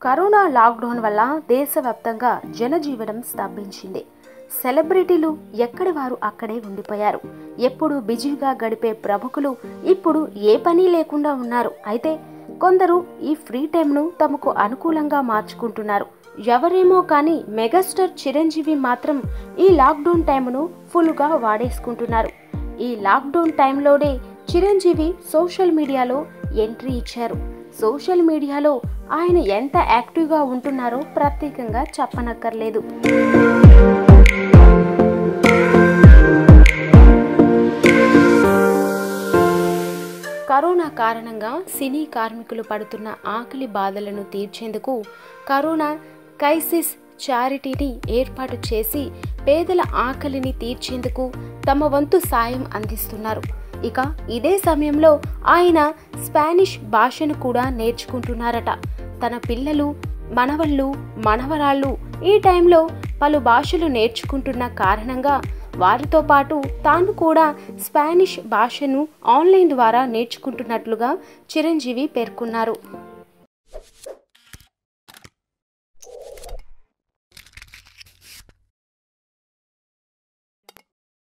corona lockdown వల్ల దేశవ్యాప్తంగా జనజీవనం స్తంభించింది సెలబ్రిటీలు ఎక్కడి వారు అక్కడే ఉండిపోయారు ఎప్పుడు బిజీగా గడిపే ప్రముఖులు ఇప్పుడు ఏ పని లేకుండా ఉన్నారు అయితే కొందరు ఈ ఫ్రీ టైంను తమకు అనుకూలంగా మార్చుకుంటున్నారు ఎవరేమో కానీ మెగాస్టార్ చిరంజీవి మాత్రం ఈ లాక్డౌన్ టైంను ఫుల్గా వాడేసుకుంటున్నారు ఈ లాక్డౌన్ టైంలోనే చిరంజీవి సోషల్ మీడియాలో ఎంట్రీ ఇచ్చారు సోషల్ మీడియాలో ఆయన ఎంత యాక్టివ్గా ఉంటున్నారో ప్రత్యేకంగా చెప్పనక్కర్లేదు కరోనా కారణంగా సినీ కార్మికులు పడుతున్న ఆకలి బాధలను తీర్చేందుకు కరోనా క్రైసిస్ చారిటీని ఏర్పాటు చేసి పేదల ఆకలిని తీర్చేందుకు తమ వంతు సాయం అందిస్తున్నారు ఇక ఇదే సమయంలో ఆయన స్పానిష్ భాషను కూడా నేర్చుకుంటున్నారట తన పిల్లలు మనవళ్ళు మనవరాళ్ళు ఈ టైంలో పలు భాషలు నేర్చుకుంటున్న కారణంగా వారితో పాటు తాను కూడా స్పానిష్ భాషను ఆన్లైన్ ద్వారా నేర్చుకుంటున్నట్లుగా చిరంజీవి పేర్కొన్నారు